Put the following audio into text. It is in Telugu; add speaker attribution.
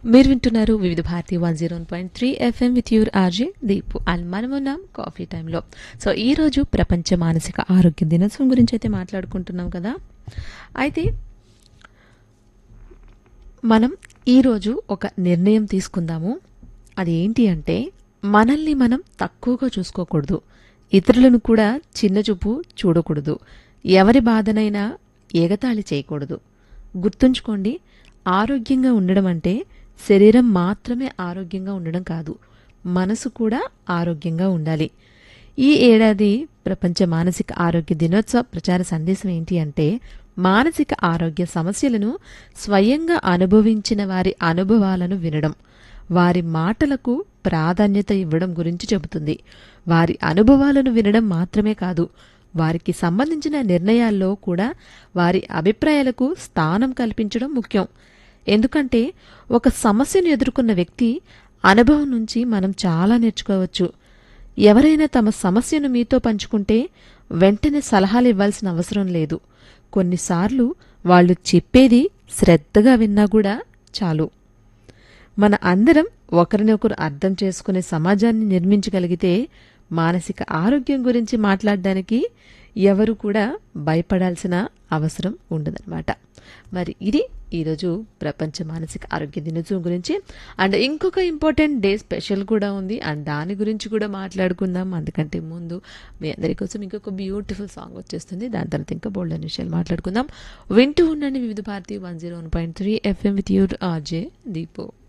Speaker 1: మీరు వింటున్నారు Vividh Bharati one zero point three FM with your RJ Deepu and మనమున్నాం కాఫీ టైంలో సో ఈరోజు ప్రపంచ మానసిక ఆరోగ్య దినోత్సవం గురించి అయితే మాట్లాడుకుంటున్నాం కదా అయితే మనం ఈరోజు ఒక నిర్ణయం తీసుకుందాము అది ఏంటి అంటే మనల్ని మనం తక్కువగా చూసుకోకూడదు ఇతరులను కూడా చిన్నచూపు చూడకూడదు ఎవరి బాధనైనా ఎగతాళి చేయకూడదు గుర్తుంచుకోండి ఆరోగ్యంగా ఉండడం అంటే శరీరం మాత్రమే ఆరోగ్యంగా ఉండడం కాదు మనసు కూడా ఆరోగ్యంగా ఉండాలి ఈ ఏడాది ప్రపంచ మానసిక ఆరోగ్య దినోత్సవ ప్రచార సందేశం ఏంటి అంటే మానసిక ఆరోగ్య సమస్యలను స్వయంగా అనుభవించిన వారి అనుభవాలను వినడం వారి మాటలకు ప్రాధాన్యత ఇవ్వడం గురించి చెబుతుంది వారి అనుభవాలను వినడం మాత్రమే కాదు వారికి సంబంధించిన నిర్ణయాల్లో కూడా వారి అభిప్రాయాలకు స్థానం కల్పించడం ముఖ్యం ఎందుకంటే ఒక సమస్యను ఎదుర్కొన్న వ్యక్తి అనుభవం నుంచి మనం చాలా నేర్చుకోవచ్చు ఎవరైనా తమ సమస్యను మీతో పంచుకుంటే వెంటనే సలహాలు ఇవ్వాల్సిన అవసరం లేదు కొన్నిసార్లు వాళ్ళు చెప్పేది శ్రద్ధగా విన్నా కూడా చాలు మన అందరం ఒకరినొకరు అర్థం చేసుకునే సమాజాన్ని నిర్మించగలిగితే మానసిక ఆరోగ్యం గురించి మాట్లాడడానికి ఎవరు కూడా భయపడాల్సిన అవసరం ఉండదన్నమాట మరి ఇది ఈరోజు ప్రపంచ మానసిక ఆరోగ్య దినోత్సవం గురించి అండ్ ఇంకొక ఇంపార్టెంట్ డే స్పెషల్ కూడా ఉంది అండ్ దాని గురించి కూడా మాట్లాడుకుందాం అందుకంటే ముందు మీ అందరి కోసం ఇంకొక బ్యూటిఫుల్ సాంగ్ వచ్చేస్తుంది దాని తర్వాత ఇంకా బోల్డ్ అనే విషయాలు మాట్లాడుకుందాం వింటూ ఉండండి Vividh Bharati one zero one point three FM with your RJ దీపో